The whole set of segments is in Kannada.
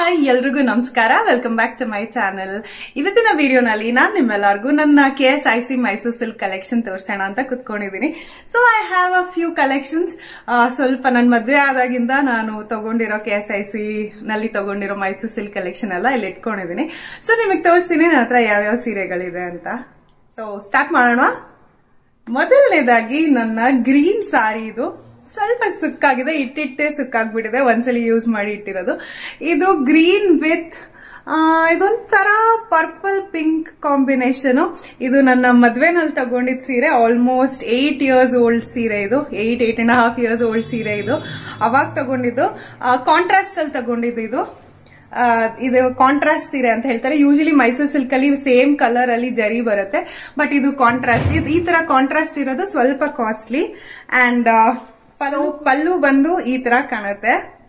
ಹಾಯ್ ಎಲ್ರಿಗೂ ನಮಸ್ಕಾರ welcome back to my channel ಇವತ್ತಿನ ವಿಡಿಯೋನಲ್ಲಿ ನಾನ್ ನಿಮ್ಮೆಲ್ಲರಿಗೂ ನನ್ನ K S I C Mysore silk collection ತೋರಿಸೋಣ ಅಂತ ಕುತ್ಕೊಂಡಿದ್ದೀನಿ so I have a few collections ಸ್ವಲ್ಪ ನನ್ನ ಮದುವೆ ಆದಾಗಿಂದ ನಾನು ತಗೊಂಡಿರೋ ಕೆ ಎಸ್ ಐ ಸಿ ನಲ್ಲಿ ತಗೊಂಡಿರೋ ಮೈಸೂರ್ ಸಿಲ್ಕ್ ಕಲೆಕ್ಷನ್ ಎಲ್ಲ ಇಲ್ಲಿ ಇಟ್ಕೊಂಡಿದ್ದೀನಿ ಸೊ ನಿಮಗೆ ತೋರಿಸ್ತೀನಿ ನನ್ನ ಹತ್ರ ಯಾವ್ಯಾವ ಸೀರೆಗಳಿದೆ ಅಂತ ಸೊ ಸ್ಟಾರ್ಟ್ ಮಾಡೋಣ ಮೊದಲನೇದಾಗಿ ನನ್ನ ಗ್ರೀನ್ ಸಾರಿ ಇದು ಸ್ವಲ್ಪ ಸುಕ್ಕಾಗಿದೆ ಇಟ್ಟಿಟ್ಟೆ ಸುಕ್ಕಾಗ್ಬಿಟ್ಟಿದೆ ಒಂದ್ಸಲಿ ಯೂಸ್ ಮಾಡಿ ಇಟ್ಟಿರೋದು ಇದು ಗ್ರೀನ್ ವಿತ್ ಇದೊಂಥರ ಪರ್ಪಲ್ ಪಿಂಕ್ ಕಾಂಬಿನೇಷನ್ ಇದು ನನ್ನ ಮದ್ವೆನಲ್ಲಿ ತಗೊಂಡಿದ್ ಸೀರೆ ಆಲ್ಮೋಸ್ಟ್ ಏಟ್ ಇಯರ್ಸ್ ಓಲ್ಡ್ ಸೀರೆ ಇದು eight eight and half years old ಸೀರೆ ಇದು ಅವಾಗ ತಗೊಂಡಿದ್ದು ಕಾಂಟ್ರಾಸ್ಟ್ ಅಲ್ಲಿ ತಗೊಂಡಿದ್ದು ಇದು ಆ, ಇದು ಕಾಂಟ್ರಾಸ್ಟ್ ಸೀರೆ ಅಂತ ಹೇಳ್ತಾರೆ ಯೂಶಲಿ ಮೈಸೂರು ಸಿಲ್ಕ್ ಅಲ್ಲಿ ಸೇಮ್ ಕಲರ್ ಅಲ್ಲಿ ಜರಿ ಬರುತ್ತೆ ಬಟ್ ಇದು ಕಾಂಟ್ರಾಸ್ಟ್ ಇದು ಈ ತರ ಕಾಂಟ್ರಾಸ್ಟ್ ಇರೋದು ಸ್ವಲ್ಪ ಕಾಸ್ಟ್ಲಿ ಅಂಡ್ ಪಲ್ಲು ಪಲ್ಲು ಬಂದು ಈ ತರ ಕಾಣುತ್ತೆ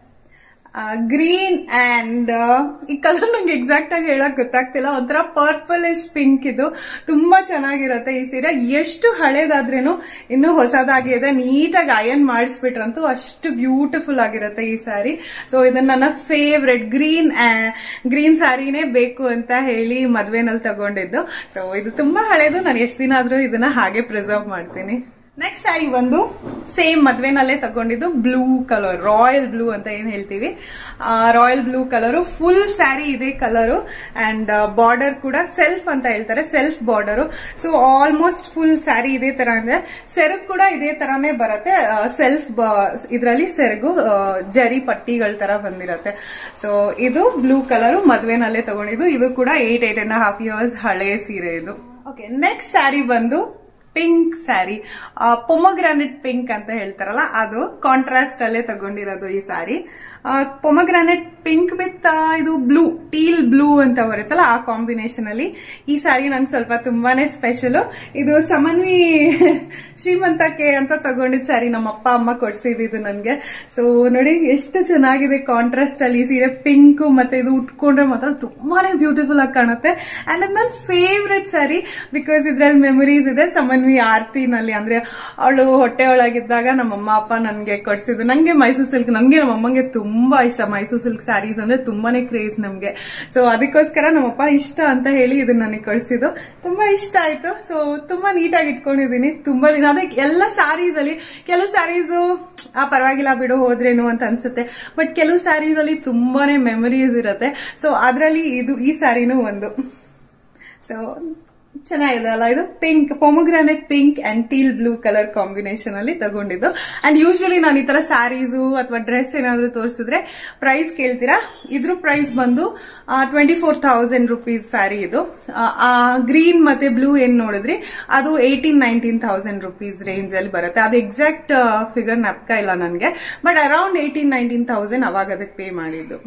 ಗ್ರೀನ್ ಅಂಡ್ ಈ ಕಲರ್ ನಂಗೆ ಎಕ್ಸಾಕ್ಟ್ ಆಗಿ ಹೇಳಕ್ ಗೊತ್ತಾಗ್ತಿಲ್ಲ ಒಂಥರ ಪರ್ಪಲಿಶ್ ಪಿಂಕ್ ಇದು ತುಂಬಾ ಚೆನ್ನಾಗಿರುತ್ತೆ ಈ ಸೀರೆ ಎಷ್ಟು ಹಳೇದಾದ್ರೇನು ಇನ್ನು ಹೊಸದಾಗಿದೆ ನೀಟಾಗಿ ಅಯನ್ ಮಾಡಿಸ್ಬಿಟ್ರಂತೂ ಅಷ್ಟು ಬ್ಯೂಟಿಫುಲ್ ಆಗಿರುತ್ತೆ ಈ ಸ್ಯಾರಿ ಸೊ ಇದನ್ನ ನನ್ನ ಫೇವ್ರೆಟ್ ಗ್ರೀನ್ ಗ್ರೀನ್ ಸ್ಯಾರಿನೇ ಬೇಕು ಅಂತ ಹೇಳಿ ಮದ್ವೆನಲ್ಲಿ ತಗೊಂಡಿದ್ದು ಸೊ ಇದು ತುಂಬಾ ಹಳೇದು ನಾನು ಎಷ್ಟು ದಿನ ಆದ್ರೂ ಇದನ್ನ ಹಾಗೆ ಪ್ರಿಸರ್ವ್ ಮಾಡ್ತೀನಿ ನೆಕ್ಸ್ಟ್ ಸ್ಯಾರಿ ಬಂದು ಸೇಮ್ ಮದ್ವೆನಲ್ಲೇ ತಗೊಂಡಿದ್ದು ಬ್ಲೂ ಕಲರ್ ರಾಯಲ್ ಬ್ಲೂ ಅಂತ ಏನ್ ಹೇಳ್ತೀವಿ royal blue colour full sari ಇದೆ ಕಲರು ಅಂಡ್ ಬಾರ್ಡರ್ ಕೂಡ ಸೆಲ್ಫ್ ಅಂತ ಹೇಳ್ತಾರೆ self border so almost full sari ಇದೇ ತರ ಅಂದ್ರೆ ಸೆರಗ್ ಕೂಡ ಇದೇ ತರಾನೇ ಬರುತ್ತೆ ಸೆಲ್ಫ್ ಇದರಲ್ಲಿ ಸೆರಗು ಆ, ಜರಿ ಪಟ್ಟಿಗಳ ತರ ಬಂದಿರತ್ತೆ ಸೊ ಇದು ಬ್ಲೂ ಕಲರ್ ಮದ್ವೆನಲ್ಲೇ ತಗೊಂಡಿದ್ದು ಇದು ಕೂಡ eight eight and half years ಹಳೆ ಸೀರೆ ಇದು ಓಕೆ ನೆಕ್ಸ್ಟ್ ಸ್ಯಾರಿ ಬಂದು ಪಿಂಕ್ ಸ್ಯಾರಿ ಪೊಮಗ್ರಾನೆಟ್ ಪಿಂಕ್ ಅಂತ ಹೇಳ್ತಾರಲ್ಲ ಅದು ಕಾಂಟ್ರಾಸ್ಟ್ ಅಲ್ಲೇ ತಗೊಂಡಿರೋದು ಈ ಸ್ಯಾರಿ ಪೊಮಗ್ರಾನೆಟ್ ಪಿಂಕ್ ವಿತ್ ಇದು ಬ್ಲೂ ಟೀಲ್ ಬ್ಲೂ ಅಂತ ಬರುತ್ತಲ್ಲ ಆ ಕಾಂಬಿನೇಷನ್ ಅಲ್ಲಿ ಈ ಸ್ಯಾರಿ ನಂಗೆ ಸ್ವಲ್ಪ ತುಂಬಾನೇ ಸ್ಪೆಷಲ್ ಇದು ಸಮನ್ವಿ ಶ್ರೀಮಂತಕ್ಕೆ ಅಂತ ತಗೊಂಡಿದ್ ಸ್ಯಾರಿ ನಮ್ಮ ಅಪ್ಪ ಅಮ್ಮ ಕೊಡ್ಸಿದ್ದು ನನ್ಗೆ ಸೊ ನೋಡಿ ಎಷ್ಟು ಚೆನ್ನಾಗಿದೆ ಕಾಂಟ್ರಾಸ್ಟ್ ಅಲ್ಲಿ ಈ ಸೀರೆ ಪಿಂಕ್ ಮತ್ತೆ ಇದು ಉಟ್ಕೊಂಡ್ರೆ ಮಾತ್ರ ತುಂಬಾನೇ ಬ್ಯೂಟಿಫುಲ್ ಆಗಿ ಕಾಣುತ್ತೆ ಅಂಡ್ ಅದು ನನ್ನ ಫೇವ್ರೆಟ್ ಸ್ಯಾರಿ ಬಿಕಾಸ್ ಇದ್ರಲ್ಲಿ ಮೆಮೊರೀಸ್ ಇದೆ ಸಮನ್ವಿ ಆರ್ತಿನಲ್ಲಿ ಅಂದ್ರೆ ಅವಳು ಹೊಟ್ಟೆ ಒಳಗಿದ್ದಾಗ ನಮ್ಮಮ್ಮ ಅಪ್ಪ ನನ್ಗೆ ಕೊಡ್ಸಿದ್ದು ನಂಗೆ ಮೈಸೂರು ಸಿಲ್ಕ್ ನಂಗೆ ನಮ್ಮ ಅಮ್ಮಂಗೆ ತುಂಬಾ ಇಷ್ಟ ಮೈಸೂರು ಸಿಲ್ಕ್ ಸ್ಯಾರೀಸ್ ಅಂದ್ರೆ ತುಂಬಾನೇ ಕ್ರೇಜ್ ನಮ್ಗೆ ಸೊ ಅದಕ್ಕೋಸ್ಕರ ನಮ್ಮಪ್ಪ ಇಷ್ಟ ಅಂತ ಹೇಳಿ ಇದನ್ನ ನನಗೆ ಕೊಡ್ಸಿದ್ದು ತುಂಬಾ ಇಷ್ಟ ಆಯ್ತು ಸೊ ತುಂಬಾ ನೀಟಾಗಿ ಇಟ್ಕೊಂಡಿದೀನಿ ತುಂಬಾ ದಿನ ಅದಕ್ಕೆ ಎಲ್ಲ ಸ್ಯಾರೀಸ್ ಅಲ್ಲಿ ಕೆಲವು ಸ್ಯಾರೀಸ್ ಆ ಪರವಾಗಿಲ್ಲ ಬಿಡು ಹೋದ್ರೇನು ಅಂತ ಅನ್ಸುತ್ತೆ ಬಟ್ ಕೆಲವು ಸ್ಯಾರೀಸ್ ಅಲ್ಲಿ ತುಂಬಾನೇ ಮೆಮೊರೀಸ್ ಇರುತ್ತೆ ಸೊ ಅದ್ರಲ್ಲಿ ಇದು ಈ ಸ್ಯಾರಿನೂ ಒಂದು ಸೊ ಚೆನ್ನಾಗಿದೆ ಅಲ್ಲ ಇದು pink pomegranate pink and teal blue colour combination ಅಲ್ಲಿ ತಗೊಂಡಿದ್ದು ಅಂಡ್ ಯೂಶಲಿ ನಾನು ಈ ತರ ಸ್ಯಾರೀಸು ಅಥವಾ ಡ್ರೆಸ್ ಏನಾದ್ರು ತೋರಿಸಿದ್ರೆ ಪ್ರೈಸ್ ಕೇಳ್ತೀರಾ ಇದ್ರ ಪ್ರೈಸ್ ಬಂದು twenty four thousand rupees sari ಇದು ಗ್ರೀನ್ ಮತ್ತೆ ಬ್ಲೂ ಏನ್ ನೋಡಿದ್ರಿ ಅದು eighteen nineteen thousand rupees range ಅಲ್ಲಿ ಬರುತ್ತೆ ಅದು ಎಕ್ಸಾಕ್ಟ್ ಫಿಗರ್ ನಪ್ಕ ಇಲ್ಲ ನನಗೆ but around eighteen nineteen thousand ಅವಾಗ ಅದಕ್ಕೆ ಪೇ ಮಾಡಿದ್ದು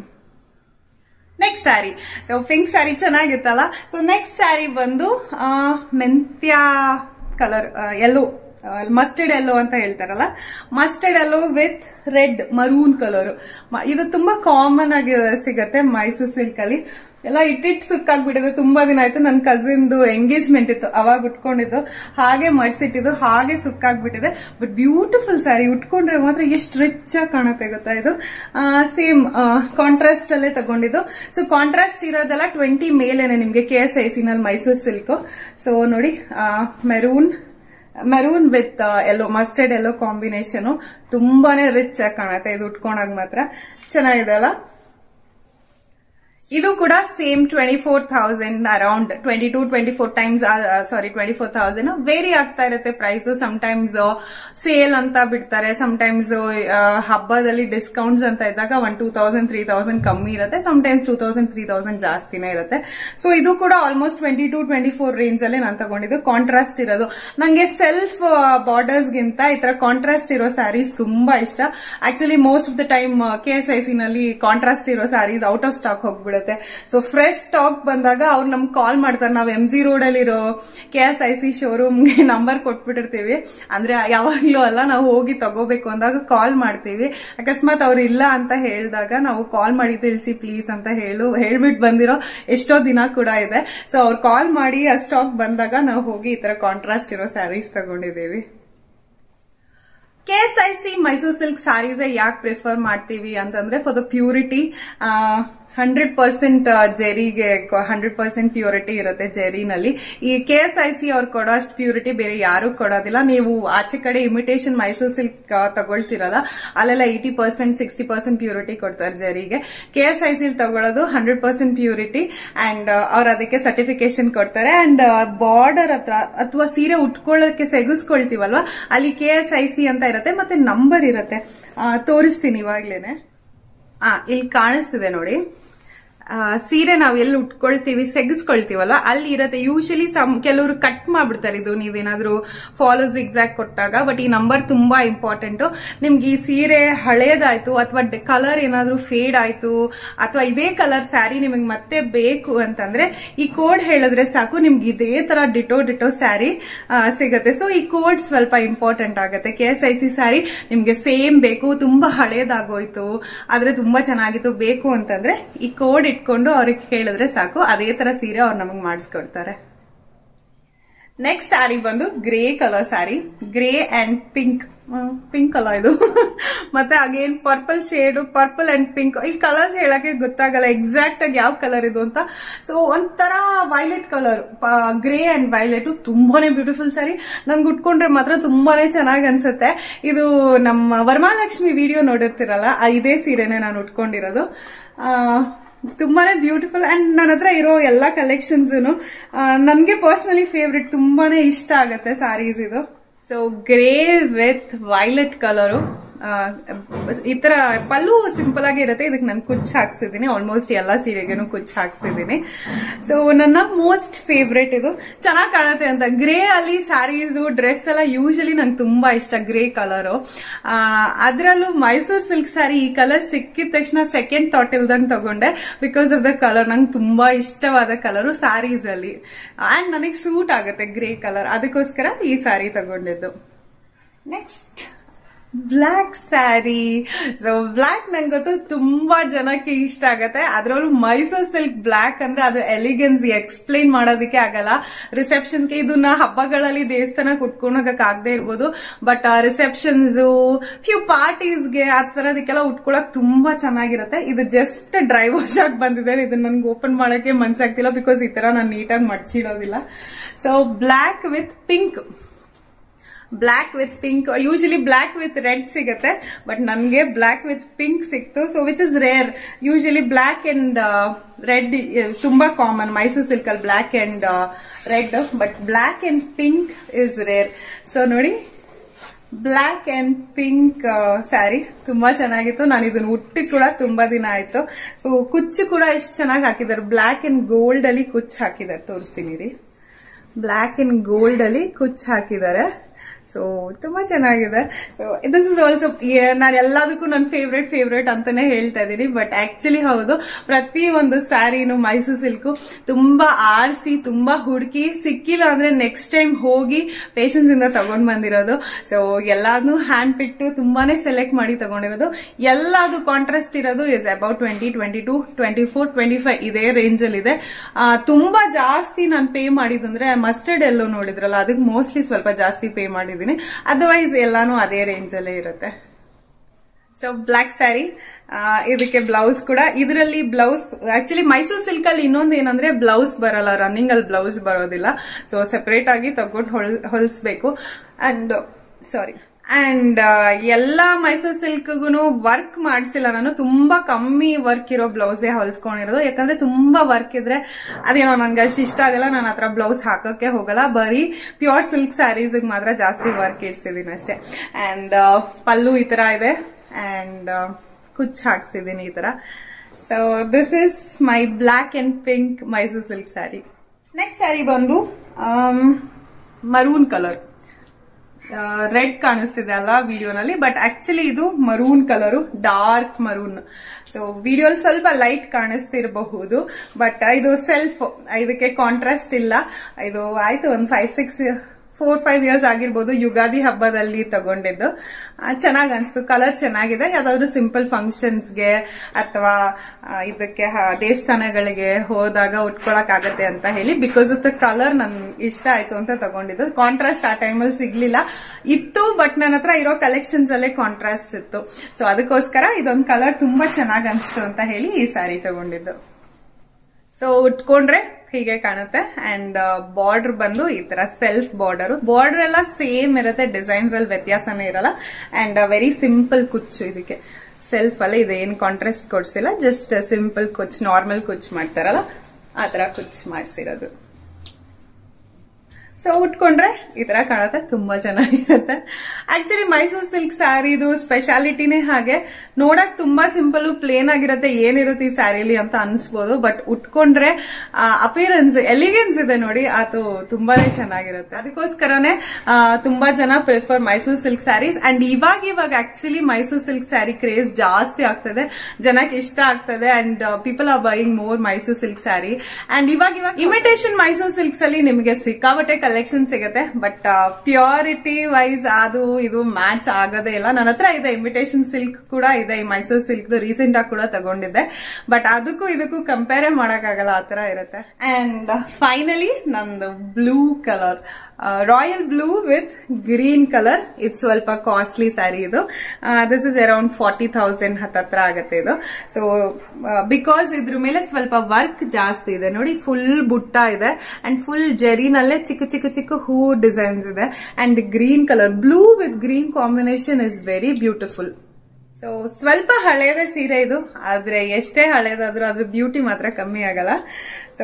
next sari so pink sari ಚೆನ್ನಾಗಿತ್ತಲ್ಲ ಸೊ ನೆಕ್ಸ್ಟ್ ಸ್ಯಾರಿ ಬಂದು ಆ, ಮೆಂತ್ಯ ಕಲರ್ ಎಲ್ಲೋ ಮಸ್ಟರ್ಡ್ ಎಲ್ಲೋ ಅಂತ ಹೇಳ್ತಾರಲ್ಲ mustard yellow with red maroon colour ಇದು ತುಂಬಾ ಕಾಮನ್ ಆಗಿ ಸಿಗತ್ತೆ ಮೈಸೂರು ಸಿಲ್ಕ್ ಅಲ್ಲಿ ಎಲ್ಲ ಇಟ್ಟಿಟ್ಟು ಸುಕ್ಕಾಗ್ಬಿಟ್ಟಿದೆ ತುಂಬಾ ದಿನ ಆಯ್ತು ನನ್ನ ಕಸಿನ್ದು ಎಂಗೇಜ್ಮೆಂಟ್ ಇತ್ತು ಅವಾಗ ಉಟ್ಕೊಂಡಿದ್ದು ಹಾಗೆ ಮಡ್ಸಿಟ್ಟಿದ್ದು ಹಾಗೆ ಸುಕ್ಕಾಗ್ಬಿಟ್ಟಿದೆ ಬಟ್ ಬ್ಯೂಟಿಫುಲ್ ಸ್ಯಾರಿ ಉಟ್ಕೊಂಡ್ರೆ ಮಾತ್ರ ಎಷ್ಟು ರಿಚ್ ಆಗಿ ಕಾಣುತ್ತೆ ಗೊತ್ತಾ ಇದು ಸೇಮ್ ಕಾಂಟ್ರಾಸ್ಟ್ ಅಲ್ಲೇ ತಗೊಂಡಿದ್ದು ಸೊ ಕಾಂಟ್ರಾಸ್ಟ್ ಇರೋದೆಲ್ಲ ಟ್ವೆಂಟಿ ಮೇಲೇನೆ ನಿಮ್ಗೆ ಕೆ ಎಸ್ ಐ ಸಿ ನಲ್ಲಿ ಮೈಸೂರು ಸಿಲ್ಕ್ ಸೊ ನೋಡಿ maroon maroon with yellow mustard yellow combination ತುಂಬಾನೇ ರಿಚ್ ಆಗಿ ಕಾಣುತ್ತೆ ಇದು ಉಟ್ಕೊಂಡಾಗ ಮಾತ್ರ ಚೆನ್ನಾಗಿದೆ ಅಲ್ಲ ಇದು ಕೂಡ same twenty four thousand around twenty two twenty four times sorry twenty four thousand vary ಆಗ್ತಾ ಇರುತ್ತೆ ಪ್ರೈಸ್ ಟೈಮ್ಸ್ ಸೇಲ್ ಅಂತ ಬಿಡ್ತಾರೆ ಟೈಮ್ಸ್ ಹಬ್ಬದಲ್ಲಿ ಡಿಸ್ಕೌಂಟ್ಸ್ ಅಂತ ಇದ್ದಾಗ one two thousand three thousand ಕಮ್ಮಿ ಇರುತ್ತೆ times two thousand three thousand ಜಾಸ್ತಿನೇ ಇರುತ್ತೆ ಸೊ ಇದು ಕೂಡ almost twenty two twenty four range ಅಲ್ಲೇ ನಾನು ತಗೊಂಡಿದ್ದು ಕಾಂಟ್ರಾಸ್ಟ್ ಇರೋದು ನಂಗೆ ಸೆಲ್ಫ್ ಬಾರ್ಡರ್ಸ್ ಗಿಂತ ಈ ತರ ಕಾಂಟ್ರಾಸ್ಟ್ ಇರೋ ಸ್ಯಾರೀಸ್ ತುಂಬಾ ಇಷ್ಟ actually most of the time K S I C ನಲ್ಲಿ ಕಾಂಟ್ರಾಸ್ಟ್ ಇರೋ ಸ್ಯಾರೀಸ್ ಔಟ್ ಆಫ್ ಸ್ಟಾಕ್ ಹೋಗ್ಬಿಡುತ್ತೆ ಸೊ ಫ್ರೆಶ್ ಸ್ಟಾಕ್ ಬಂದಾಗ ಅವ್ರು ನಮ್ಗೆ ಕಾಲ್ ಮಾಡ್ತಾರೆ ನಾವು ಎಂ ಜಿ ರೋಡ್ ಅಲ್ಲಿರೋ ಕೆ ಎಸ್ ಐ ಸಿ ಶೋರೂಮ್ಗೆ ನಂಬರ್ ಕೊಟ್ಬಿಟ್ಟಿರ್ತೀವಿ ಅಂದ್ರೆ ಯಾವಾಗ್ಲೂ ಅಲ್ಲ ನಾವು ಹೋಗಿ ತಗೋಬೇಕು ಅಂದಾಗ ಕಾಲ್ ಮಾಡ್ತೀವಿ ಅಕಸ್ಮಾತ್ ಅವ್ರು ಇಲ್ಲ ಅಂತ ಹೇಳಿದಾಗ ನಾವು ಕಾಲ್ ಮಾಡಿ ತಿಳಿಸಿ ಪ್ಲೀಸ್ ಅಂತ ಹೇಳು ಹೇಳ್ಬಿಟ್ಟು ಬಂದಿರೋ ಎಷ್ಟೋ ದಿನ ಕೂಡ ಇದೆ ಸೊ ಅವ್ರು ಕಾಲ್ ಮಾಡಿ ಆ ಸ್ಟಾಕ್ ಬಂದಾಗ ನಾವು ಹೋಗಿ ಈ ತರ ಕಾಂಟ್ರಾಸ್ಟ್ ಇರೋ ಸ್ಯಾರೀಸ್ ತಗೊಂಡಿದ್ದೀವಿ K S I C Mysuru silk saris ಯಾಕೆ ಪ್ರಿಫರ್ ಮಾಡ್ತೀವಿ ಅಂತಂದ್ರೆ for the purity hundred percent ಜೆರಿಗೆ ಹಂಡ್ರೆಡ್ ಪರ್ಸೆಂಟ್ ಪ್ಯೂರಿಟಿ ಇರುತ್ತೆ ಜೆರಿನಲ್ಲಿ ಈ ಕೆ ಎಸ್ ಐ ಸಿ ಅವ್ರು ಕೊಡೋ ಅಷ್ಟು ಪ್ಯೂರಿಟಿ ಬೇರೆ ಯಾರು ಕೊಡೋದಿಲ್ಲ ನೀವು ಆಚೆ ಕಡೆ ಇಮಿಟೇಷನ್ ಮೈಸೂರ್ ಸಿಲ್ಕ್ ತಗೊಳ್ತಿರಲ್ಲ ಅಲ್ಲೆಲ್ಲ eighty percent sixty percent purity ಕೊಡ್ತಾರೆ ಜರಿಗೆ ಕೆ ಎಸ್ ಐ ಸಿಲ್ ತಗೊಳ್ಳೋದು ಹಂಡ್ರೆಡ್ ಪರ್ಸೆಂಟ್ ಪ್ಯೂರಿಟಿ ಅಂಡ್ ಅವ್ರು ಅದಕ್ಕೆ ಸರ್ಟಿಫಿಕೇಶನ್ ಕೊಡ್ತಾರೆ ಅಂಡ್ ಬಾರ್ಡರ್ ಹತ್ರ ಅಥವಾ ಸೀರೆ ಉಟ್ಕೊಳ್ಳೋಕೆ ಸೆಗಿಸ್ಕೊಳ್ತೀವಲ್ವಾ ಅಲ್ಲಿ ಕೆ ಎಸ್ ಐ ಸಿ ಅಂತ ಇರುತ್ತೆ ಮತ್ತೆ ನಂಬರ್ ಇರುತ್ತೆ ಆ, ತೋರಿಸ್ತೀನಿ ಇವಾಗ್ಲೇನೆ ಆ ಇಲ್ಲಿ ಕಾಣಿಸ್ತಿದೆ ನೋಡಿ ಆ, ಸೀರೆ ನಾವು ಎಲ್ಲಿ ಉಟ್ಕೊಳ್ತೀವಿ ಸೆಗಿಸ್ಕೊಳ್ತೀವಲ್ವ ಅಲ್ಲಿ ಇರತ್ತೆ ಯೂಶಲಿ ಸಮ್ ಕೆಲವರು ಕಟ್ ಮಾಡ್ಬಿಡ್ತಾರೆ ಇದು ನೀವೇನಾದ್ರೂ ಫಾಲೋ ಎಕ್ಸಾಕ್ಟ್ ಕೊಟ್ಟಾಗ ಬಟ್ ಈ ನಂಬರ್ ತುಂಬಾ ಇಂಪಾರ್ಟೆಂಟ್ ನಿಮ್ಗೆ ಈ ಸೀರೆ ಹಳೇದಾಯ್ತು ಅಥವಾ ಕಲರ್ ಏನಾದ್ರೂ ಫೇಡ್ ಆಯ್ತು ಅಥವಾ ಇದೇ ಕಲರ್ ಸ್ಯಾರಿ ನಿಮಗೆ ಮತ್ತೆ ಬೇಕು ಅಂತಂದ್ರೆ ಈ ಕೋಡ್ ಹೇಳಿದ್ರೆ ಸಾಕು ನಿಮ್ಗೆ ಇದೇ ತರ ಡಿಟೋ ಡಿಟೋ ಸ್ಯಾರಿ ಸಿಗತ್ತೆ ಸೊ ಈ ಕೋಡ್ ಸ್ವಲ್ಪ ಇಂಪಾರ್ಟೆಂಟ್ ಆಗುತ್ತೆ K S I C sari ನಿಮ್ಗೆ ಸೇಮ್ ಬೇಕು ತುಂಬಾ ಹಳೇದಾಗೋಯ್ತು ಆದ್ರೆ ತುಂಬಾ ಚೆನ್ನಾಗಿತ್ತು ಬೇಕು ಅಂತಂದ್ರೆ ಈ ಕೋಡ್ ಇಟ್ಕೊಂಡು ಅವ್ರಿಗೆ ಹೇಳಿದ್ರೆ ಸಾಕು ಅದೇ ತರ ಸೀರೆ ಅವ್ರು ನಮಗೆ ಮಾಡಿಸ್ಕೊಡ್ತಾರೆ ನೆಕ್ಸ್ಟ್ ಸ್ಯಾರಿ ಬಂದು grey colour sari grey and pink pink ಅಲ್ಲ ಇದು ಮತ್ತೆ again purple shade purple and pink ಈ ಕಲರ್ಸ್ ಹೇಳಕ್ಕೆ ಗೊತ್ತಾಗಲ್ಲ ಎಕ್ಸಾಕ್ಟ್ ಆಗಿ ಯಾವ ಕಲರ್ ಇದು ಅಂತ ಸೊ ಒಂಥರ violet colour grey and violet ತುಂಬಾನೇ ಬ್ಯೂಟಿಫುಲ್ ಸ್ಯಾರಿ ನನ್ಗೆ ಉಟ್ಕೊಂಡ್ರೆ ಮಾತ್ರ ತುಂಬಾನೇ ಚೆನ್ನಾಗಿ ಅನ್ಸುತ್ತೆ ಇದು ನಮ್ಮ ವರಮಹಾಲಕ್ಷ್ಮಿ ವಿಡಿಯೋ ನೋಡಿರ್ತಿರಲ್ಲ ಆ ಇದೇ ಸೀರೆನೆ ನಾನು ಉಟ್ಕೊಂಡಿರೋದು ಆ, ತುಂಬಾನೇ ಬ್ಯೂಟಿಫುಲ್ ಅಂಡ್ ನನ್ನ ಹತ್ರ ಇರೋ ಎಲ್ಲ ಕಲೆಕ್ಷನ್ಸ್ ನನ್ಗೆ ಪರ್ಸನಲಿ ಫೇವ್ರೆಟ್ ತುಂಬಾನೇ ಇಷ್ಟ ಆಗತ್ತೆ ಸಾರೀಸ್ ಇದು so grey with violet colour ಈ ತರ ಪಲ್ಲು ಸಿಂಪಲ್ ಆಗಿ ಇರುತ್ತೆ ಇದಕ್ಕೆ ನಾನು ಕುಚ್ಚು ಹಾಕ್ಸಿದ್ದೀನಿ ಆಲ್ಮೋಸ್ಟ್ ಎಲ್ಲ ಸೀರೆಗೆನು ಕುಚ್ಚು ಹಾಕ್ಸಿದ್ದೀನಿ ಸೊ ನನ್ನ ಮೋಸ್ಟ್ ಫೇವ್ರೆಟ್ ಇದು ಚೆನ್ನಾಗಿ ಕಾಣುತ್ತೆ ಅಂತ ಗ್ರೇ ಅಲ್ಲಿ ಸ್ಯಾರೀಸ್ ಡ್ರೆಸ್ ಎಲ್ಲ ಯೂಶಲಿ ನಂಗೆ ತುಂಬಾ ಇಷ್ಟ ಗ್ರೇ ಕಲರು ಅದರಲ್ಲೂ ಮೈಸೂರು ಸಿಲ್ಕ್ ಸ್ಯಾರಿ ಈ ಕಲರ್ ಸಿಕ್ಕಿದ ತಕ್ಷಣ ಸೆಕೆಂಡ್ ಥಾಟ್ ಇಲ್ದಂಗೆ ತಗೊಂಡೆ ಬಿಕಾಸ್ ಆಫ್ ದ ಕಲರ್ ನಂಗೆ ತುಂಬಾ ಇಷ್ಟವಾದ ಕಲರು ಸ್ಯಾರೀಸ್ ಅಲ್ಲಿ ಅಂಡ್ ನನಗೆ ಸೂಟ್ ಆಗುತ್ತೆ ಗ್ರೇ ಕಲರ್ ಅದಕ್ಕೋಸ್ಕರ ಈ ಸ್ಯಾರಿ ತಗೊಂಡಿದ್ದು next black sari so black ನಂಗೆ ಗೊತ್ತು ತುಂಬಾ ಜನಕ್ಕೆ ಇಷ್ಟ ಆಗತ್ತೆ ಅದ್ರಲ್ಲೂ ಮೈಸೂರ್ ಸಿಲ್ಕ್ ಬ್ಲ್ಯಾಕ್ ಅಂದ್ರೆ ಅದು ಎಲಿಗೆನ್ಸ್ ಎಕ್ಸ್ಪ್ಲೈನ್ ಮಾಡೋದಕ್ಕೆ ಆಗಲ್ಲ ರಿಸೆಪ್ಷನ್ಗೆ ಇದನ್ನ ಹಬ್ಬಗಳಲ್ಲಿ ದೇವಸ್ಥಾನಕ್ಕೆ ಉಟ್ಕೊಂಡು ಹೋಗಕ್ ಆಗದೆ ಇರ್ಬೋದು ಬಟ್ ರಿಸೆಪ್ಷನ್ಸ್ ಫ್ಯೂ ಪಾರ್ಟೀಸ್ಗೆ ಆ ತರದಕ್ಕೆಲ್ಲ ಉಟ್ಕೊಳಕ್ ತುಂಬಾ ಚೆನ್ನಾಗಿರುತ್ತೆ ಇದು ಜಸ್ಟ್ ಡ್ರೈ ವಾಶ್ ಆಗಿ ಬಂದಿದೆ ಇದನ್ನ ನನ್ಗೆ ಓಪನ್ ಮಾಡಕ್ಕೆ ಮನ್ಸಾಗ್ತಿಲ್ಲ ಬಿಕಾಸ್ ಈ ತರ ನಾನು ನೀಟಾಗಿ ಮಡ್ಚಿಡೋದಿಲ್ಲ so black with pink black with pink usually black with red ಸಿಗುತ್ತೆ ಬಟ್ ನನಗೆ ಬ್ಲ್ಯಾಕ್ ವಿತ್ ಪಿಂಕ್ ಸಿಕ್ತು so which is rare usually black and red ತುಂಬಾ ಕಾಮನ್ ಮೈಸೂರು ಸಿಲ್ಕ್ ಅಲ್ಲಿ black and red but black and pink is rare so ನೋಡಿ ಬ್ಲ್ಯಾಕ್ ಅಂಡ್ ಪಿಂಕ್ ಸ್ಯಾರಿ ತುಂಬಾ ಚೆನ್ನಾಗಿತ್ತು ನಾನು ಇದನ್ನ ಉಟ್ಟಿ ಕೂಡ ತುಂಬಾ ದಿನ ಆಯ್ತು ಸೊ ಕುಚ್ಚು ಕೂಡ ಎಷ್ಟು ಚೆನ್ನಾಗಿ ಹಾಕಿದ್ದಾರೆ ಬ್ಲ್ಯಾಕ್ ಅಂಡ್ ಗೋಲ್ಡ್ ಅಲ್ಲಿ ಕುಚ್ಚು ಹಾಕಿದ್ದಾರೆ ತೋರಿಸ್ತೀನಿ ರೀ ಬ್ಲ್ಯಾಕ್ ಅಂಡ್ ಗೋಲ್ಡ್ ಅಲ್ಲಿ ಕುಚ್ಚು ಹಾಕಿದ್ದಾರೆ ಸೊ ತುಂಬಾ ಚೆನ್ನಾಗಿದೆ ಸೊ ದಿಸ್ ಇಸ್ ಆಲ್ಸೋ ನಾನು ಎಲ್ಲದಕ್ಕೂ ನನ್ನ ಫೇವ್ರೆಟ್ ಫೇವ್ರೆಟ್ ಅಂತಾನೆ ಹೇಳ್ತಾ ಇದ್ದೀನಿ ಬಟ್ ಆಕ್ಚುಲಿ ಹೌದು ಪ್ರತಿ ಒಂದು ಸ್ಯಾರಿನು ಮೈಸೂರು ಸಿಲ್ಕು ತುಂಬಾ ಆರಿಸಿ ತುಂಬಾ ಹುಡುಕಿ ಸಿಕ್ಕಿಲ್ಲ ಅಂದ್ರೆ ನೆಕ್ಸ್ಟ್ ಟೈಮ್ ಹೋಗಿ ಪೇಷನ್ಸ್ ಇಂದ ತಗೊಂಡ್ ಬಂದಿರೋದು ಸೊ ಎಲ್ಲಾದ್ನೂ ಹ್ಯಾಂಡ್ ಪಿಟ್ಟು ತುಂಬಾನೇ ಸೆಲೆಕ್ಟ್ ಮಾಡಿ ತಗೊಂಡಿರೋದು ಎಲ್ಲದು ಕಾಂಟ್ರಾಸ್ಟ್ ಇರೋದು is about twenty twenty two twenty four twenty five ಇದೇ ರೇಂಜ್ ಅಲ್ಲಿ ಇದೆ ಆ, ತುಂಬಾ ಜಾಸ್ತಿ ನಾನು ಪೇ ಮಾಡಿದಂದ್ರೆ ಮಸ್ಟರ್ಡ್ ಎಲ್ಲೋ ನೋಡಿದ್ರಲ್ಲ ಅದಕ್ಕೆ ಮೋಸ್ಟ್ಲಿ ಸ್ವಲ್ಪ ಜಾಸ್ತಿ ಪೇ ಮಾಡಿದ್ದೀನಿ ಅದರ್ವೈಸ್ ಎಲ್ಲಾನು ಅದೇ ರೇಂಜ್ ಅಲ್ಲೇ ಇರುತ್ತೆ ಸೊ ಬ್ಲ್ಯಾಕ್ ಸ್ಯಾರಿ ಇದಕ್ಕೆ ಬ್ಲೌಸ್ ಕೂಡ ಇದರಲ್ಲಿ ಬ್ಲೌಸ್ ಆಕ್ಚುಲಿ ಮೈಸೂರು ಸಿಲ್ಕ್ ಅಲ್ಲಿ ಇನ್ನೊಂದು ಏನಂದ್ರೆ ಬ್ಲೌಸ್ ಬರಲ್ಲ ರನ್ನಿಂಗ್ ಅಲ್ಲಿ ಬ್ಲೌಸ್ ಬರೋದಿಲ್ಲ ಸೊ ಸೆಪರೇಟ್ ಆಗಿ ತಗೊಂಡು ಹೊಲ್ ಹೊಲಿಸ್ಬೇಕು ಅಂಡ್ ಸಾರಿ ಅಂಡ್ ಎಲ್ಲಾ ಮೈಸೂರು ಸಿಲ್ಕ್ಗೂ ವರ್ಕ್ ಮಾಡಿಸಿಲ್ಲ ನಾನು ತುಂಬಾ ಕಮ್ಮಿ ವರ್ಕ್ ಇರೋ ಬ್ಲೌಸೇ ಹೊಲ್ಸ್ಕೊಂಡಿರೋದು ಯಾಕಂದ್ರೆ ತುಂಬಾ ವರ್ಕ್ ಇದ್ರೆ ಅದೇನೋ ನನ್ಗೆ ಅಷ್ಟು ಇಷ್ಟ ಆಗಲ್ಲ ನಾನು ಹತ್ರ ಬ್ಲೌಸ್ ಹಾಕಕ್ಕೆ ಹೋಗಲ್ಲ ಬರೀ ಪ್ಯೂರ್ ಸಿಲ್ಕ್ ಸ್ಯಾರೀಸ್ ಮಾತ್ರ ಜಾಸ್ತಿ ವರ್ಕ್ ಇಡ್ಸಿದೀನಿ ಅಷ್ಟೇ ಅಂಡ್ ಪಲ್ಲು ಈ ತರ ಇದೆ ಅಂಡ್ ಕುಚ್ ಹಾಕ್ಸಿದೀನಿ ಈ ತರ so this is my black and pink Mysuru silk sari next sari ಬಂದು ಮರೂನ್ ಕಲರ್ ರೆಡ್ ಕಾಣಿಸ್ತಿದೆ ಅಲ್ಲ ವಿಡಿಯೋನಲ್ಲಿ ಬಟ್ ಆಕ್ಚುಲಿ ಇದು maroon colour dark maroon so ವಿಡಿಯೋಲಿ ಸ್ವಲ್ಪ ಲೈಟ್ ಕಾಣಿಸ್ತಿರಬಹುದು ಬಟ್ ಇದು ಸೆಲ್ಫ್ ಇದಕ್ಕೆ ಕಾಂಟ್ರಾಸ್ಟ್ ಇಲ್ಲ ಇದು ಆಯ್ತು ಒಂದು five six four five years ಆಗಿರ್ಬೋದು ಯುಗಾದಿ ಹಬ್ಬದಲ್ಲಿ ತಗೊಂಡಿದ್ದು ಚೆನ್ನಾಗಿ ಅನ್ಸ್ತು ಕಲರ್ ಚೆನ್ನಾಗಿದೆ ಯಾವ್ದಾದ್ರು ಸಿಂಪಲ್ ಫಂಕ್ಷನ್ಸ್ಗೆ ಅಥವಾ ಆ, ಇದಕ್ಕೆ ಹ- ದೇವಸ್ಥಾನಗಳಿಗೆ ಹೋದಾಗ ಉಟ್ಕೊಳಕ್ ಆಗತ್ತೆ ಅಂತ ಹೇಳಿ ಬಿಕಾಸ್ ಆಫ್ ದ ಕಲರ್ ನನ್ ಇಷ್ಟ ಆಯ್ತು ಅಂತ ತಗೊಂಡಿದ್ದು ಕಾಂಟ್ರಾಸ್ಟ್ ಆ ಟೈಮಲ್ಲಿ ಸಿಗ್ಲಿಲ್ಲ ಇತ್ತು ಬಟ್ ನನ್ನ ಹತ್ರ ಇರೋ ಕಲೆಕ್ಷನ್ಸ್ ಅಲ್ಲೇ ಕಾಂಟ್ರಾಸ್ಟ್ ಇತ್ತು ಸೊ ಅದಕ್ಕೋಸ್ಕರ ಇದೊಂದು ಕಲರ್ ತುಂಬಾ ಚೆನ್ನಾಗಿ ಅನ್ಸ್ತು ಅಂತ ಹೇಳಿ ಈ ಸ್ಯಾರಿ ತಗೊಂಡಿದ್ದು ಸೊ ಉಟ್ಕೊಂಡ್ರೆ ಹೀಗೆ ಕಾಣುತ್ತೆ ಅಂಡ್ ಬಾರ್ಡರ್ ಬಂದು ಈ ತರ ಸೆಲ್ಫ್ ಬಾರ್ಡರ್ ಬಾರ್ಡರ್ ಎಲ್ಲ ಸೇಮ್ ಇರುತ್ತೆ ಡಿಸೈನ್ಸ್ ಅಲ್ಲಿ ವ್ಯತ್ಯಾಸನೇ ಇರಲ್ಲ ಅಂಡ್ ವೆರಿ ಸಿಂಪಲ್ ಕುಚ್ಚು ಇದಕ್ಕೆ ಸೆಲ್ಫ್ ಅಲ್ಲಿ ಇದೇನು ಕಾಂಟ್ರಾಸ್ಟ್ ಕೊಡ್ಸಿಲ್ಲ ಜಸ್ಟ್ ಸಿಂಪಲ್ ಕುಚ್ ನಾರ್ಮಲ್ ಕುಚ್ ಮಾಡ್ತಾರಲ್ಲ ಆ ತರ ಕುಚ್ ಮಾಡಿಸಿರೋದು ಸೊ ಉಟ್ಕೊಂಡ್ರೆ ಈ ತರ ಕಾಣುತ್ತೆ ತುಂಬಾ ಚೆನ್ನಾಗಿರುತ್ತೆ ಆಕ್ಚುಲಿ ಮೈಸೂರು ಸಿಲ್ಕ್ ಸ್ಯಾರಿದು ಸ್ಪೆಷಾಲಿಟಿನೇ ಹಾಗೆ ನೋಡಕ್ ತುಂಬಾ ಸಿಂಪಲ್ ಪ್ಲೇನ್ ಆಗಿರುತ್ತೆ ಏನಿರುತ್ತೆ ಈ ಸ್ಯಾರಿಲಿ ಅಂತ ಅನ್ಸ್ಬೋದು ಬಟ್ ಉಟ್ಕೊಂಡ್ರೆ ಅಪಿಯರೆನ್ಸ್ ಎಲಿಗೆನ್ಸ್ ಇದೆ ನೋಡಿ ಅದು ತುಂಬಾನೇ ಚೆನ್ನಾಗಿರುತ್ತೆ ಅದಕ್ಕೋಸ್ಕರನೇ ಆ, ತುಂಬಾ ಜನ prefer Mysuru silk saris and ಇವಾಗ ಇವಾಗ actually Mysuru silk sari craze ಜಾಸ್ತಿ ಆಗ್ತದೆ ಜನಕ್ಕೆ ಇಷ್ಟ ಆಗ್ತದೆ and people are buying more Mysuru silk sari and ಇವಾಗ ಇವಾಗ ಇಮಿಟೇಷನ್ ಮೈಸೂರು ಸಿಲ್ಕ್ಸ್ ಅಲ್ಲಿ ನಿಮಗೆ ಸಿಕ್ಕಾಬಟ್ಟೆ ಕಲೆಕ್ಷನ್ ಸಿಗುತ್ತೆ ಬಟ್ ಪ್ಯೂರಿಟಿ ವೈಸ್ ಅದು ಇದು ಮ್ಯಾಚ್ ಆಗೋದೇ ಇಲ್ಲ ನನ್ನ ಹತ್ರ ಇದೆ ಇಮಿಟೇಷನ್ ಸಿಲ್ಕ್ ಕೂಡ ಇದೆ ಈ ಮೈಸೂರು ಸಿಲ್ಕ್ ರೀಸೆಂಟ್ ಆಗಿ ಕೂಡ ತಗೊಂಡಿದ್ದೆ ಬಟ್ ಅದಕ್ಕೂ ಇದಕ್ಕೂ ಕಂಪೇರ್ ಆಗಲ್ಲ ಆ ತರ ಇರುತ್ತೆ ಅಂಡ್ ಫೈನಲಿ ನಂದು blue colour royal blue with green colour ಇದು ಸ್ವಲ್ಪ ಕಾಸ್ಟ್ಲಿ ಸ್ಯಾರಿ ಇದು this is around forty thousand ಹತ್ತತ್ರ ಆಗುತ್ತೆ ಇದು ಸೊ ಬಿಕಾಸ್ ಇದ್ರ ಮೇಲೆ ಸ್ವಲ್ಪ ವರ್ಕ್ ಜಾಸ್ತಿ ಇದೆ ನೋಡಿ ಫುಲ್ ಬುಟ್ಟ ಇದೆ ಅಂಡ್ ಫುಲ್ ಜರಿನಲ್ಲೇ ಚಿಕ್ಕ ಚಿಕ್ಕ ಚಿಕ್ಕ ಹೂ ಡಿಸೈನ್ಸ್ ಇದೆ and green colour blue with green combination is very beautiful so ಸ್ವಲ್ಪ ಹಳೇದೇ ಸೀರೆ ಇದು ಆದ್ರೆ ಎಷ್ಟೇ ಹಳೇದಾದ್ರೂ ಅದ್ರ ಬ್ಯೂಟಿ ಮಾತ್ರ ಕಮ್ಮಿ ಆಗಲ್ಲ ಸೊ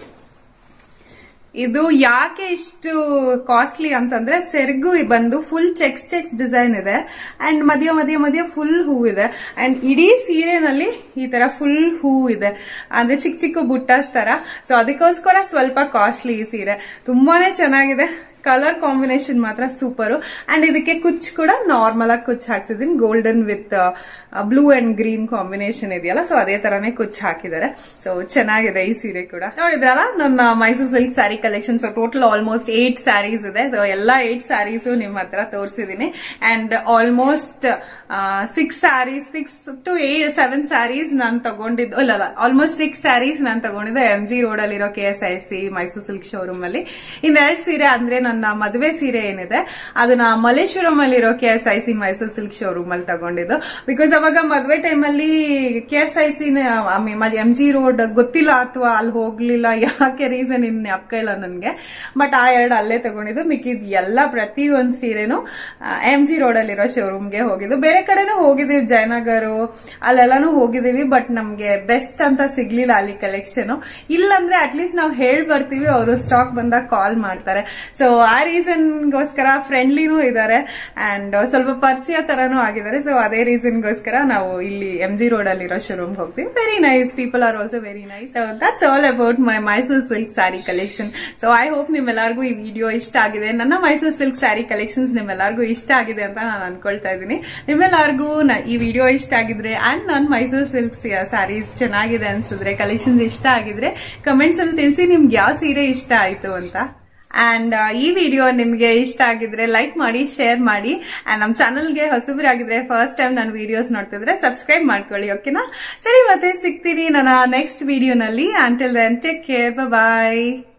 ಇದು ಯಾಕೆ ಇಷ್ಟು ಕಾಸ್ಟ್ಲಿ ಅಂತಂದ್ರೆ ಸೆರ್ಗು ಬಂದು ಫುಲ್ ಚೆಕ್ಸ್ ಚೆಕ್ಸ್ ಡಿಸೈನ್ ಇದೆ ಅಂಡ್ ಮಧ್ಯ ಮಧ್ಯ ಮಧ್ಯ ಫುಲ್ ಹೂ ಇದೆ ಅಂಡ್ ಇಡೀ ಸೀರೆನಲ್ಲಿ ಈ ತರ ಫುಲ್ ಹೂ ಇದೆ ಅಂದ್ರೆ ಚಿಕ್ಕ ಚಿಕ್ಕ ಬುಟ್ಟಾಸ್ ತರ ಸೊ ಅದಕ್ಕೋಸ್ಕರ ಸ್ವಲ್ಪ ಕಾಸ್ಟ್ಲಿ ಈ ಸೀರೆ ತುಂಬಾನೇ ಚೆನ್ನಾಗಿದೆ ಕಲರ್ ಕಾಂಬಿನೇಷನ್ ಮಾತ್ರ ಸೂಪರು ಅಂಡ್ ಇದಕ್ಕೆ ಕುಚ್ ಕೂಡ ನಾರ್ಮಲ್ ಆಗಿ ಕುಚ್ ಹಾಕ್ಸಿದೀನಿ golden with blue and green combination ಇದೆಯಲ್ಲ ಸೊ ಅದೇ ತರಾನೇ ಕುಚ್ ಹಾಕಿದ್ದಾರೆ ಸೊ ಚೆನ್ನಾಗಿದೆ ಈ ಸೀರೆ ಕೂಡ ನೋಡಿದ್ರಲ್ಲ ನನ್ನ Mysuru silk sari collection so total almost eight saris ಇದೆ ಸೊ ಎಲ್ಲಾ ಏಟ್ ಸ್ಯಾರೀಸು ನಿಮ್ಮ ಹತ್ರ ತೋರಿಸಿದೀನಿ and almost six saris six to eight seven saris ನಾನು ತಗೊಂಡಿದ್ದು ಇಲ್ಲ ಅಲ್ಲ ಆಲ್ಮೋಸ್ಟ್ ಸಿಕ್ಸ್ ಸ್ಯಾರೀಸ್ ನಾನು ತಗೊಂಡಿದ್ದೆ ಎಂ ಜಿ ರೋಡ್ ಅಲ್ಲಿರೋ K S I C Mysuru silk showroom ಅಲ್ಲಿ ಇನ್ನೆರಡು ಸೀರೆ ಅಂದ್ರೆ ನನ್ನ ಮದುವೆ ಸೀರೆ ಏನಿದೆ ಅದನ್ನ ಮಲ್ಲೇಶ್ವರಂ ಅಲ್ಲಿರೋ K S I C Mysuru silk showroom ಅಲ್ಲಿ ತಗೊಂಡಿದ್ದು ಬಿಕಾಸ್ ಅವಾಗ ಮದುವೆ ಟೈಮಲ್ಲಿ K S I C M G road ಗೊತ್ತಿಲ್ಲ ಅಥವಾ ಅಲ್ಲಿ ಹೋಗ್ಲಿಲ್ಲ ಯಾಕೆ ರೀಸನ್ ಇನ್ ಜ್ಞಾಪಕ ಇಲ್ಲ ನನ್ಗೆ ಬಟ್ ಆ ಎರಡು ಅಲ್ಲೇ ತಗೊಂಡಿದ್ದು ಮಿಕ್ಕಿದ್ ಎಲ್ಲ ಪ್ರತಿ ಒಂದ್ ಸೀರೆನು ಎಂ ಜಿ ರೋಡ್ ಅಲ್ಲಿರೋ ಶೋರೂಮ್ಗೆ ಹೋಗಿದ್ದು ಬೇರೆ ಕಡೆನೂ ಹೋಗಿದೀವಿ ಜಯನಗರು ಅಲ್ಲೆಲ್ಲಾನು ಹೋಗಿದೀವಿ ಬಟ್ ನಮ್ಗೆ ಬೆಸ್ಟ್ ಅಂತ ಸಿಗ್ಲಿಲ್ಲ ಅಲ್ಲಿ ಕಲೆಕ್ಷನ್ ಇಲ್ಲಂದ್ರೆ ಅಟ್ಲೀಸ್ಟ್ ನಾವು ಹೇಳ್ ಬರ್ತೀವಿ ಅವರು ಸ್ಟಾಕ್ ಬಂದಾಗ ಕಾಲ್ ಮಾಡ್ತಾರೆ ಸೊ ಆ ರೀಸನ್ಗೋಸ್ಕರ ಫ್ರೆಂಡ್ಲಿನೂ ಇದ್ದಾರೆ ಅಂಡ್ ಸ್ವಲ್ಪ ಪರಿಚಯ ತರನೂ ಆಗಿದ್ದಾರೆ ಸೊ ಅದೇ ರೀಸನ್ಗೋಸ್ಕರ ನಾವು ಇಲ್ಲಿ ಎಂ ಜಿ ರೋಡ್ ಅಲ್ಲಿರೋ ಶೋರೂಮ್ ಹೋಗ್ತೀವಿ very nice people are also very nice so that's all about my Mysuru silk sari collection so I hope ನಿಮ್ಮೆಲ್ಲರಿಗೂ ಈ ವಿಡಿಯೋ ಇಷ್ಟ ಆಗಿದೆ ನನ್ನ ಮೈಸೂರು ಸಿಲ್ಕ್ ಸ್ಯಾರಿ ಕಲೆಕ್ಷನ್ಸ್ ನಿಮ್ಮೆಲ್ಲರಿಗೂ ಇಷ್ಟ ಆಗಿದೆ ಅಂತ ನಾನು ಅನ್ಕೊಳ್ತಾ ಇದ್ದೀನಿ ನಿಮ್ಮೆಲ್ಲರಿಗೂ ನ- ಈ ವಿಡಿಯೋ ಇಷ್ಟ ಆಗಿದ್ರೆ ಅಂಡ್ ನನ್ನ ಮೈಸೂರು ಸಿಲ್ಕ್ ಸ್ಯಾರೀಸ್ ಚೆನ್ನಾಗಿದೆ ಅನ್ಸಿದ್ರೆ ಕಲೆಕ್ಷನ್ಸ್ ಇಷ್ಟ ಆಗಿದ್ರೆ ಕಮೆಂಟ್ಸ್ ಅಲ್ಲಿ ತಿಳಿಸಿ ನಿಮ್ಗೆ ಯಾವ ಸೀರೆ ಇಷ್ಟ ಆಯ್ತು ಅಂತ ಅಂಡ್ ಈ ವಿಡಿಯೋ ನಿಮ್ಗೆ ಇಷ್ಟ ಆಗಿದ್ರೆ ಲೈಕ್ ಮಾಡಿ ಶೇರ್ ಮಾಡಿ ಅಂಡ್ ನಮ್ಮ ಚಾನಲ್ಗೆ ಹೊಸಬರಾಗಿದ್ರೆ ಫಸ್ಟ್ ಟೈಮ್ ನಾನು ವಿಡಿಯೋಸ್ ನೋಡ್ತಿದ್ರೆ ಸಬ್ಸ್ಕ್ರೈಬ್ ಮಾಡ್ಕೊಳ್ಳಿ ಓಕೆನಾ ಸರಿ ಮತ್ತೆ ಸಿಗ್ತೀನಿ ನನ್ನ ನೆಕ್ಸ್ಟ್ ವಿಡಿಯೋನಲ್ಲಿ ಅಂಟಿಲ್ ದೆನ್ ಟೇಕ್ ಕೇರ್ ಬಾಯ್